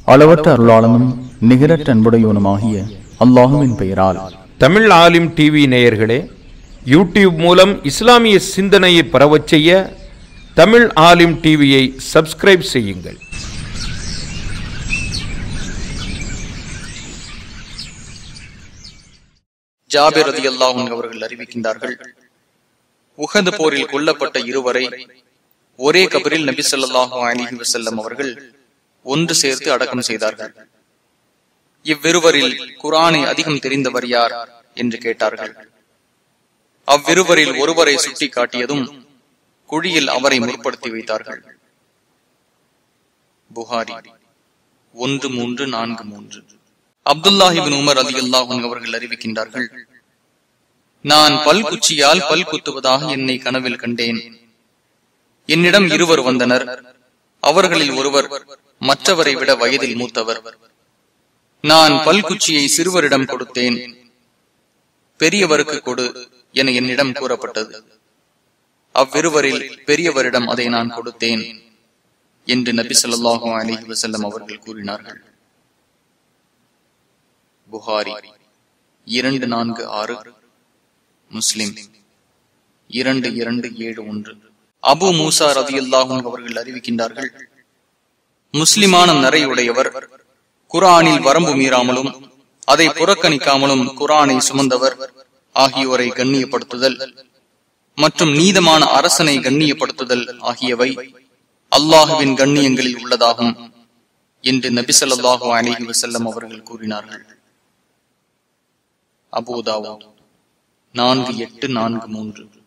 அளவற்ற அருளாளனும் நிகரற்ற அன்புடையவனுமாகிய அல்லாஹுவின் பெயரால் தமிழ் ஆலிம் டிவி நேயர்களே யூடியூப் மூலம் இஸ்லாமிய சிந்தனையை பரவச் செய்ய தமிழ் ஆலிம் டிவியை சப்ஸ்கிரைப் செய்யுங்கள் ஜாபிர் ரதி அவர்கள் அறிவிக்கின்றார்கள் உகது போரில் கொல்லப்பட்ட இருவரை ஒரே கபரில் நபி ஸல்லல்லாஹு அலைஹி வஸல்லம் அவர்கள் ஒன்று சேர்த்து அடக்கம் செய்தார்கள் இவ்விருவரில் குரானை அதிகம் தெரிந்தவர் யார் என்று கேட்டார்கள் அவ்விருவரில் ஒருவரை சுட்டி காட்டியதும் குழியில் அவரை முற்படுத்தி வைத்தார்கள் புகாரி ஒன்று மூன்று நான்கு மூன்று அப்துல்லாஹிபின் உமர் அலி அல்லாஹன் அவர்கள் அறிவிக்கின்றார்கள் நான் பல் குச்சியால் பல் குத்துவதாக என்னை கனவில் கண்டேன் என்னிடம் இருவர் வந்தனர் அவர்களில் ஒருவர் மற்றவரை விட வயதில் மூத்தவர் நான் பல்குச்சியை சிறுவரிடம் கொடுத்தேன் பெரியவருக்கு கொடு என என்னிடம் கூறப்பட்டது அவ்விருவரில் பெரியவரிடம் அதை நான் கொடுத்தேன் என்று நபி சொல்லாஹு அலிஹி வசல்லம் அவர்கள் கூறினார்கள் புகாரி இரண்டு நான்கு ஆறு முஸ்லிம் இரண்டு இரண்டு ஏழு ஒன்று அபு மூசா ரதி அவர்கள் அறிவிக்கின்றார்கள் முஸ்லிமான நரையுடையவர் குரானில் வரம்பு மீறாமலும் அதை புறக்கணிக்காமலும் குரானை சுமந்தவர் ஆகியோரை கண்ணியப்படுத்துதல் மற்றும் நீதமான அரசனை கண்ணியப்படுத்துதல் ஆகியவை அல்லாஹுவின் கண்ணியங்களில் உள்ளதாகும் என்று நபிசல்லாஹு அலிஹி வசல்லம் அவர்கள் கூறினார்கள் அபூதாவோ நான்கு எட்டு நான்கு மூன்று